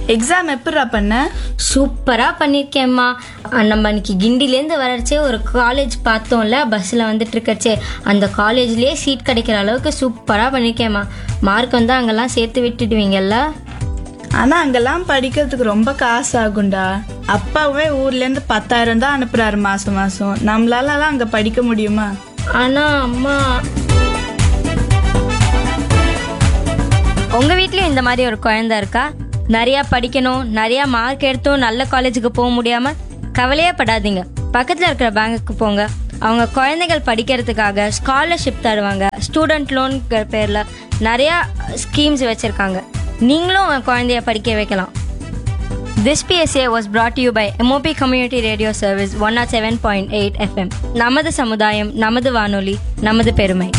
Exam எப்படிடா பண்ண சூப்பரா பண்ணிருக்கேம்மா அஹ் நம்ம அன்னைக்கு கிண்டிலேருந்து வரச்சே ஒரு காலேஜ் பார்த்தோம்ல பஸ்ஸில் வந்துட்டு இருக்கச்சே அந்த காலேஜ்லயே சீட் கிடைக்கிற அளவுக்கு சூப்பரா பண்ணிருக்கேம்மா மார்க் வந்து அங்கெல்லாம் சேர்த்து விட்டுடுவீங்கல்ல ஆனா அங்கெல்லாம் படிக்கிறதுக்கு ரொம்ப காசு ஆகும்டா அப்பாவே ஊர்ல இருந்து பத்தாயிரம் தான் அனுப்புறாரு மாசம் மாசம் நம்மளாலலாம் அங்க படிக்க முடியுமா ஆனா அம்மா உங்க வீட்லயும் இந்த மாதிரி ஒரு குழந்தை இருக்கா நிறைய படிக்கணும் நிறைய மார்க் எடுத்தும் நல்ல காலேஜுக்கு போக முடியாம கவலையே படாதீங்க பக்கத்துல இருக்கிற பேங்குக்கு போங்க அவங்க குழந்தைகள் படிக்கிறதுக்காக ஸ்காலர்ஷிப் தருவாங்க ஸ்டூடெண்ட் லோன் பேர்ல நிறைய ஸ்கீம்ஸ் வச்சிருக்காங்க நீங்களும் உங்க குழந்தைய படிக்க வைக்கலாம் This PSA was brought to you by MOP Community Radio Service 107.8 FM. நமது சமுதாயம் நமது வானொலி நமது பெருமை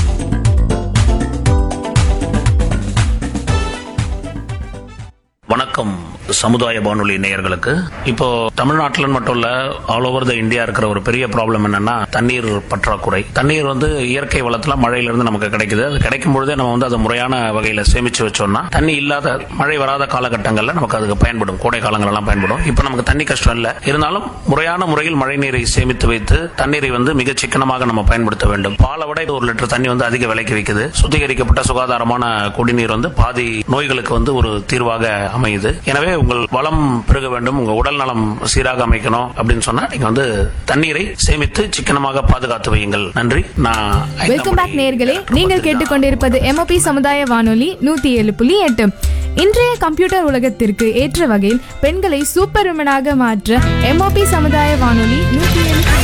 வணக்கம் சமுதாய வானொலி நேயர்களுக்கு இப்போ தமிழ்நாட்டில் மட்டும் இல்ல ஆல் ஓவர் த இந்தியா இருக்கிற ஒரு பெரிய ப்ராப்ளம் என்னன்னா தண்ணீர் பற்றாக்குறை தண்ணீர் வந்து இயற்கை வளத்துல மழையிலிருந்து நமக்கு கிடைக்குது அது கிடைக்கும் பொழுதே நம்ம வந்து அதை முறையான வகையில சேமிச்சு வச்சோம்னா தண்ணி இல்லாத மழை வராத காலகட்டங்கள்ல நமக்கு அதுக்கு பயன்படும் கோடை காலங்களெல்லாம் பயன்படும் இப்போ நமக்கு தண்ணி கஷ்டம் இல்ல இருந்தாலும் முறையான முறையில் மழை நீரை சேமித்து வைத்து தண்ணீரை வந்து மிக சிக்கனமாக நம்ம பயன்படுத்த வேண்டும் பாலை விட இது ஒரு லிட்டர் தண்ணி வந்து அதிக விலைக்கு விற்குது சுத்திகரிக்கப்பட்ட சுகாதாரமான குடிநீர் வந்து பாதி நோய்களுக்கு வந்து ஒரு தீர்வாக அமையுது எனவே உங்கள் வளம் பெருக வேண்டும் உங்க உடல் நலம் சீராக அமைக்கணும் அப்படின்னு சொன்னா நீங்க வந்து தண்ணீரை சேமித்து சிக்கனமாக பாதுகாத்து வையுங்கள் நன்றி நான் வெல்கம் பேக் நேர்களே நீங்கள் கேட்டுக்கொண்டிருப்பது எம்ஓபி சமுதாய வானொலி நூத்தி ஏழு புள்ளி எட்டு இன்றைய கம்ப்யூட்டர் உலகத்திற்கு ஏற்ற வகையில் பெண்களை சூப்பர் உமனாக மாற்ற எம்ஓபி சமுதாய வானொலி நூத்தி ஏழு புள்ளி